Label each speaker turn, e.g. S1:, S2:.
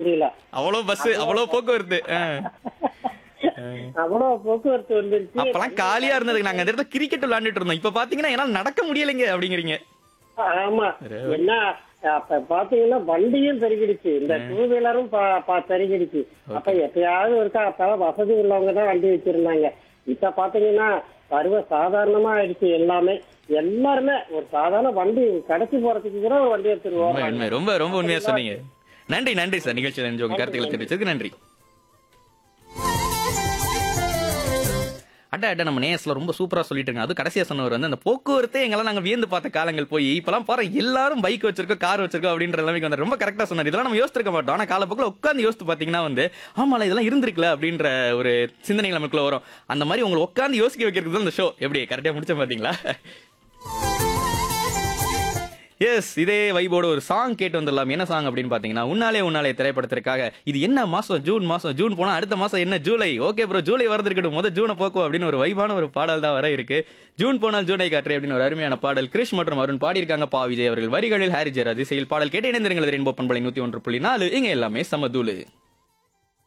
S1: முடியல
S2: அவ்வளவு பஸ் அவ்வளவு போக்குவரத்து ஆ.
S1: அவ்வளவு போக்குவரத்து வந்துருச்சு
S2: அப்பெல்லாம் காலியா இருந்ததுக்கு நாங்க அந்த இடத்துல கிரிக்கெட் விளையாண்டுட்டு இருந்தோம் இப்ப பாத்தீங்கன்னா என்னால நடக்க முடியலைங்க அப்படிங்கிறீங்க
S1: ஆமா என்ன அப்ப பாத்தீங்கன்னா வண்டியும் பெருகிடுச்சு இந்த டூ வீலரும் ப- ப- பெருகிடுச்சு அப்ப எப்பயாவது இருக்கா அப்ப வசதி உள்ளவங்க தான் வண்டி வச்சிருந்தாங்க இப்ப பாத்தீங்கன்னா பருவ சாதாரணமா ஆயிடுச்சு எல்லாமே எல்லாருமே ஒரு சாதாரண வண்டி கடைசி போறதுக்கு கூட ஒரு வண்டி எடுத்துட்டு
S2: ரொம்ப
S1: ஓடுறாங்க.
S2: உண்மை ரொம்ப ரொம்ப உண்மையா சொன்னீங்க நன்றி நன்றி சார் நிகழ்ச்சியில் நினைஞ்சு உங்க கருத்துக்களை தெரிவிச்சதுக்கு நன்றி அட அட நம்ம நேஸ்ல ரொம்ப சூப்பரா சொல்லிட்டு இருங்க அது கடைசியா சொன்னவர் வந்து அந்த போக்குவரத்தே எங்கெல்லாம் நாங்க வியந்து பார்த்த காலங்கள் போய் இப்பெல்லாம் பாரு எல்லாரும் பைக் வச்சிருக்கோம் கார் வச்சிருக்கோம் அப்படின்ற நிலைமைக்கு வந்து ரொம்ப கரெக்டா சொன்னார் இதெல்லாம் நம்ம யோசிச்சிருக்க மாட்டோம் ஆனா காலப்போக்கில் உட்காந்து யோசித்து பாத்தீங்கன்னா வந்து ஆமால இதெல்லாம் இருந்திருக்குல அப்படின்ற ஒரு சிந்தனை நமக்குள்ள வரும் அந்த மாதிரி உங்களை உட்காந்து யோசிக்க வைக்கிறது தான் இந்த ஷோ எப்படி கரெக்டா முடிச்ச பாத்தீங்களா எஸ் இதே வைபோட ஒரு சாங் கேட்டு வந்துடலாம் என்ன சாங் அப்படின்னு பாத்தீங்கன்னா உன்னாலே உன்னாலே திரைப்படத்திற்காக இது என்ன மாசம் ஜூன் மாசம் ஜூன் போனா அடுத்த மாசம் என்ன ஜூலை ஓகே ப்ரோ ஜூலை வரது இருக்கட்டும் முத ஜூனை போக்கும் அப்படின்னு ஒரு வைபான ஒரு பாடல் தான் வர இருக்கு ஜூன் போனால் ஜூனை காற்று அப்படின்னு ஒரு அருமையான பாடல் கிரிஷ் மற்றும் அருண் பாடியிருக்காங்க பா விஜய் அவர்கள் வரிகளில் ஹாரி ஜெயராஜ் இசையில் பாடல் கேட்டு இணைந்திருங்கள் ரெயின்போ பண்பலை நூத்தி ஒன்று புள்ளி நாலு இங்க எல்லாமே சமதூளு